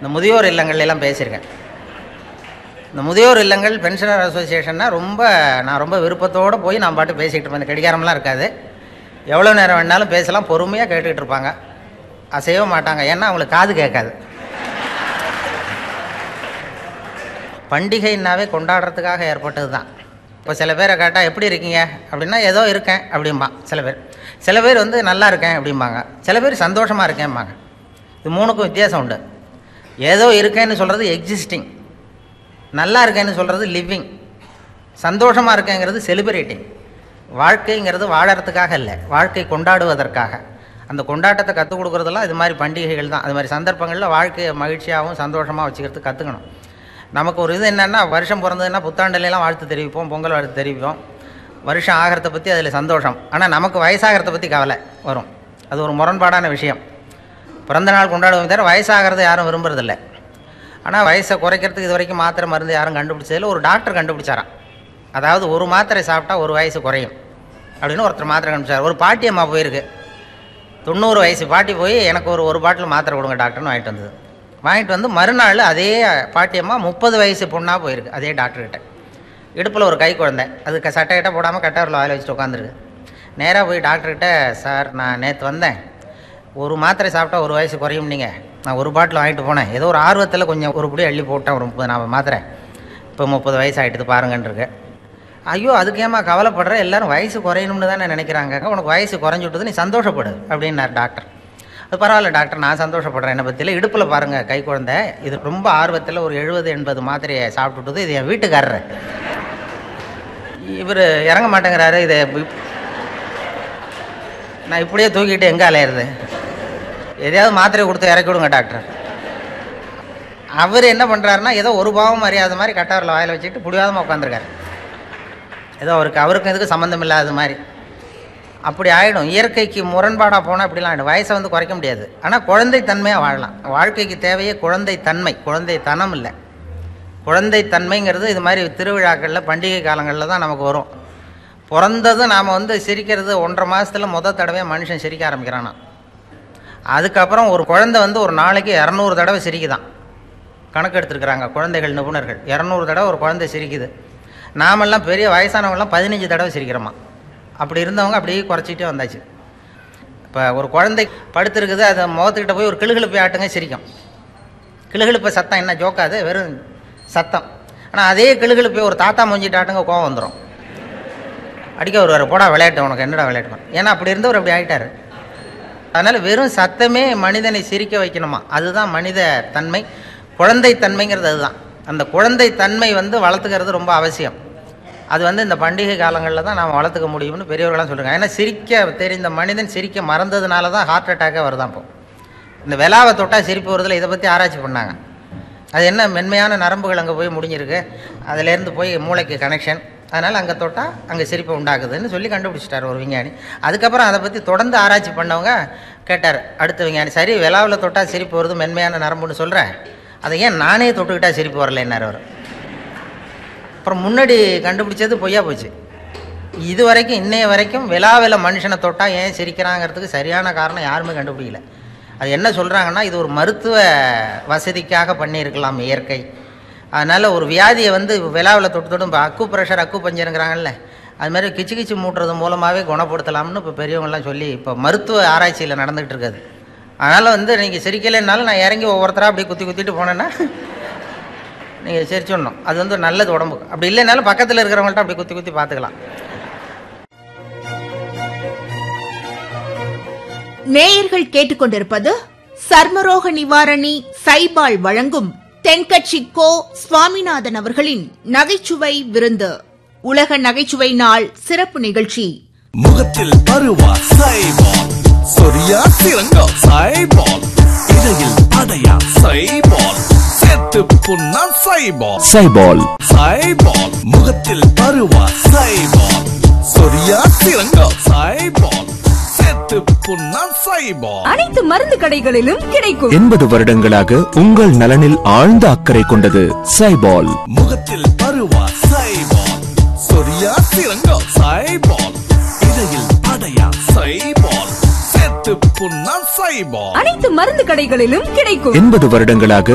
இந்த முதியோர் இல்லங்கள்ல எல்லாம் பேசியிருக்கேன் இந்த முதியோர் இல்லங்கள் பென்ஷனர் அசோசியேஷன்னா ரொம்ப நான் ரொம்ப விருப்பத்தோடு போய் நான் பாட்டு பேசிக்கிட்டு இருப்பேன் இந்த கடிகாரம்லாம் இருக்காது எவ்வளோ நேரம் வேணாலும் பேசலாம் பொறுமையாக கேட்டுக்கிட்டு இருப்பாங்க அசையவே மாட்டாங்க ஏன்னா அவங்களுக்கு காது கேட்காது பண்டிகைன்னாவே கொண்டாடுறதுக்காக ஏற்பட்டது தான் இப்போ சில பேரை கேட்டால் எப்படி இருக்கீங்க அப்படின்னா ஏதோ இருக்கேன் அப்படிம்பான் சில பேர் சில பேர் வந்து நல்லா இருக்கேன் அப்படிம்பாங்க சில பேர் சந்தோஷமாக இருக்கேன்பாங்க இது மூணுக்கும் வித்தியாசம் உண்டு ஏதோ இருக்கேன்னு சொல்கிறது எக்ஸிஸ்டிங் நல்லா இருக்கேன்னு சொல்கிறது லிவிங் சந்தோஷமாக இருக்கேங்கிறது செலிப்ரேட்டிங் வாழ்க்கைங்கிறது வாழறதுக்காக இல்லை வாழ்க்கை கொண்டாடுவதற்காக அந்த கொண்டாட்டத்தை கற்றுக் கொடுக்குறதெல்லாம் இது மாதிரி பண்டிகைகள் தான் அது மாதிரி சந்தர்ப்பங்களில் வாழ்க்கையை மகிழ்ச்சியாகவும் சந்தோஷமாக வச்சுக்கிறதுக்கு கற்றுக்கணும் நமக்கு ஒரு இது என்னென்னா வருஷம் பிறந்ததுன்னா புத்தாண்டுலாம் வாழ்த்து தெரிவிப்போம் பொங்கல் வாழ்த்து தெரிவிப்போம் வருஷம் ஆகிறத பற்றி அதில் சந்தோஷம் ஆனால் நமக்கு வயசாகிறத பற்றி கவலை வரும் அது ஒரு முரண்பாடான விஷயம் பிறந்த நாள் கொண்டாடுவோம் தவிர வயசாகிறத யாரும் விரும்புறதில்ல ஆனால் வயசை குறைக்கிறதுக்கு இது வரைக்கும் மாத்திரை மருந்து யாரும் கண்டுபிடிச்சதில்ல ஒரு டாக்டர் கண்டுபிடிச்சாராம் அதாவது ஒரு மாத்திரை சாப்பிட்டா ஒரு வயசு குறையும் அப்படின்னு ஒருத்தர் மாத்திரை கண்டுபிடிச்சார் ஒரு பாட்டி அம்மா போயிருக்கு தொண்ணூறு வயசு பாட்டி போய் எனக்கு ஒரு ஒரு பாட்டில் மாத்திரை கொடுங்க டாக்டர்னு வாங்கிட்டு வந்தது வாங்கிட்டு வந்து மறுநாள் அதே பாட்டியம்மா முப்பது வயசு பொண்ணாக போயிருக்கு அதே டாக்டர்கிட்ட இடுப்பில் ஒரு கை குழந்தை அது க- சட்டை கிட்ட போடாமல் கட்டாரில் வாயில் வச்சுட்டு உட்காந்துருக்கு நேராக போய் டாக்டர்கிட்ட சார் நான் நேற்று வந்தேன் ஒரு மாத்திரை சாப்பிட்டா ஒரு வயசு குறையும் நீங்கள் நான் ஒரு பாட்டில் வாங்கிட்டு போனேன் ஏதோ ஒரு ஆர்வத்தில் கொஞ்சம் ஒரு புடி அள்ளி போட்டேன் ஒரு முப்பது நான் மாத்திரை இப்போ முப்பது வயசு ஆகிட்டுது பாருங்கன்றிருக்கு ஐயோ அதுக்கு ஏமா கவலைப்படுற எல்லாரும் வயசு குறையணும்னு தானே நினைக்கிறாங்க உனக்கு வயசு குறைஞ்சு விட்டது நீ சந்தோஷப்படு அப்படின்னார் டாக்டர் அது பரவாயில்ல டாக்டர் நான் சந்தோஷப்படுறேன் என்னை பற்றியில் இடுப்பில் பாருங்கள் கை குழந்தை இது ரொம்ப ஆர்வத்தில் ஒரு எழுபது எண்பது மாத்திரையை சாப்பிட்டுட்டது இது என் வீட்டுக்காரரு இவர் இறங்க மாட்டேங்கிறாரு இதை இப்- நான் இப்படியே தூக்கிட்டு எங்கே அலையிறது எதையாவது மாத்திரை கொடுத்து இறக்கி விடுங்க டாக்டர் அவர் என்ன பண்ணுறாருன்னா ஏதோ ஒரு பாவம் அறியாத மாதிரி கட்டாரில் வாயில் வச்சுட்டு புடிவாதமாக உட்காந்துருக்காரு ஏதோ அவருக்கு அவருக்கும் இதுக்கு சம்மந்தம் இல்லாத மாதிரி அப்படி ஆகிடும் இயற்கைக்கு முரண்பாடாக போனால் இப்படிலாம் ஆகிடும் வயசை வந்து குறைக்க முடியாது ஆனால் குழந்தை தன்மையாக வாழலாம் வாழ்க்கைக்கு தேவையே குழந்தை தன்மை குழந்தை தனம் இல்லை குழந்தை தன்மைங்கிறது இது மாதிரி திருவிழாக்களில் பண்டிகை காலங்களில் தான் நமக்கு வரும் பிறந்ததும் நாம் வந்து சிரிக்கிறது ஒன்றரை மாதத்தில் முத தடவையாக மனுஷன் சிரிக்க ஆரம்பிக்கிறானா அதுக்கப்புறம் ஒரு குழந்தை வந்து ஒரு நாளைக்கு இரநூறு தடவை சிரிக்குதான் கணக்கு எடுத்துருக்குறாங்க குழந்தைகள் நிபுணர்கள் இரநூறு தடவை ஒரு குழந்தை சிரிக்குது நாமெல்லாம் பெரிய வயசானவங்கலாம் பதினஞ்சு தடவை சிரிக்கிறோமா அப்படி இருந்தவங்க அப்படியே குறைச்சிட்டே வந்தாச்சு இப்போ ஒரு குழந்தை படுத்திருக்குது அதை முகத்துக்கிட்ட போய் ஒரு கிளுகிழுப்பை ஆட்டுங்க சிரிக்கும் கிளுகிழுப்பை சத்தம் என்ன ஜோக்காது வெறும் சத்தம் ஆனால் அதே கிளுகிழுப்பை ஒரு தாத்தா மூஞ்சிட்டு ஆட்டுங்க கோவம் வந்துடும் அடிக்க வருவார் போடா விளையாட்டு உனக்கு என்னடா விளையாட்டு ஏன்னா அப்படி இருந்தவர் அப்படி ஆயிட்டாரு அதனால் வெறும் சத்தமே மனிதனை சிரிக்க வைக்கணுமா அதுதான் மனித தன்மை குழந்தை தன்மைங்கிறது அதுதான் அந்த குழந்தை தன்மை வந்து வளர்த்துக்கிறது ரொம்ப அவசியம் அது வந்து இந்த பண்டிகை காலங்களில் தான் நாம் வளர்த்துக்க முடியும்னு பெரியவர்களாம் சொல்கிறாங்க ஏன்னா சிரிக்க தெரிந்த மனிதன் சிரிக்க மறந்ததுனால தான் ஹார்ட் அட்டாக்கே வருதான் இப்போ இந்த வெலாவை தொட்டால் சிரிப்பு வருதில் இதை பற்றி ஆராய்ச்சி பண்ணாங்க அது என்ன மென்மையான நரம்புகள் அங்கே போய் முடிஞ்சிருக்கு அதுலேருந்து போய் மூளைக்கு கனெக்ஷன் அதனால் அங்கே தொட்டால் அங்கே சிரிப்பு உண்டாகுதுன்னு சொல்லி கண்டுபிடிச்சிட்டார் ஒரு விஞ்ஞானி அதுக்கப்புறம் அதை பற்றி தொடர்ந்து ஆராய்ச்சி பண்ணவங்க கேட்டார் அடுத்த விஞ்ஞானி சரி வெலாவில் தொட்டால் சிரிப்பு வருது மென்மையான நரம்புன்னு சொல்கிறேன் அதை ஏன் நானே தொட்டுக்கிட்டா சிரிப்பு வரலைன்னார் அவர் அப்புறம் முன்னாடி கண்டுபிடிச்சது பொய்யா போச்சு இது வரைக்கும் இன்னைய வரைக்கும் விழாவில் மனுஷனை தொட்டால் ஏன் சிரிக்கிறாங்கிறதுக்கு சரியான காரணம் யாருமே கண்டுபிடிக்கல அது என்ன சொல்கிறாங்கன்னா இது ஒரு மருத்துவ வசதிக்காக பண்ணியிருக்கலாம் இயற்கை அதனால் ஒரு வியாதியை வந்து விழாவில் தொட்டு தொட்டு இப்போ அக்கு ப்ரெஷர் அக்கு பஞ்சருங்கிறாங்கல்ல அது மாதிரி கிச்சு கிச்சு மூட்டுறது மூலமாகவே குணப்படுத்தலாம்னு இப்போ பெரியவங்கலாம் சொல்லி இப்போ மருத்துவ ஆராய்ச்சியில் நடந்துகிட்டு இருக்குது அதனால் வந்து நீங்கள் சிரிக்கலைன்னாலும் நான் இறங்கி ஒவ்வொருத்தராக அப்படியே குத்தி குத்திட்டு போனேன்னா நீங்கள் சிரிச்சிடணும் அது வந்து நல்லது உடம்புக்கு அப்படி இல்லைனாலும் பக்கத்தில் இருக்கிறவங்கள்ட்ட அப்படி குத்தி குத்தி பார்த்துக்கலாம் நேயர்கள் கேட்டுக்கொண்டிருப்பது சர்மரோக நிவாரணி சைபால் வழங்கும் தென்கட்சி கோ சுவாமிநாதன் அவர்களின் நகைச்சுவை விருந்து உலக நகைச்சுவை நாள் சிறப்பு நிகழ்ச்சி முகத்தில் பருவா சைபால் சொரியா சிறங்கா சைபால் இடையில் அடையா சைபால் செத்து புண்ணா சைபால் சைபால் சைபால் முகத்தில் பருவா சைபால் சொரியா சிறங்கா சைபால் செத்து புண்ணா சைபால் அனைத்து மருந்து கடைகளிலும் கிடைக்கும் எண்பது வருடங்களாக உங்கள் நலனில் ஆழ்ந்த அக்கறை கொண்டது சைபால் முகத்தில் பருவா சைபால் சொரியா சிறங்கா சைபால் இடையில் அடையா சைபால் செத்து புண்ணா சைபால் அனைத்து மருந்து கடைகளிலும் கிடைக்கும் எண்பது வருடங்களாக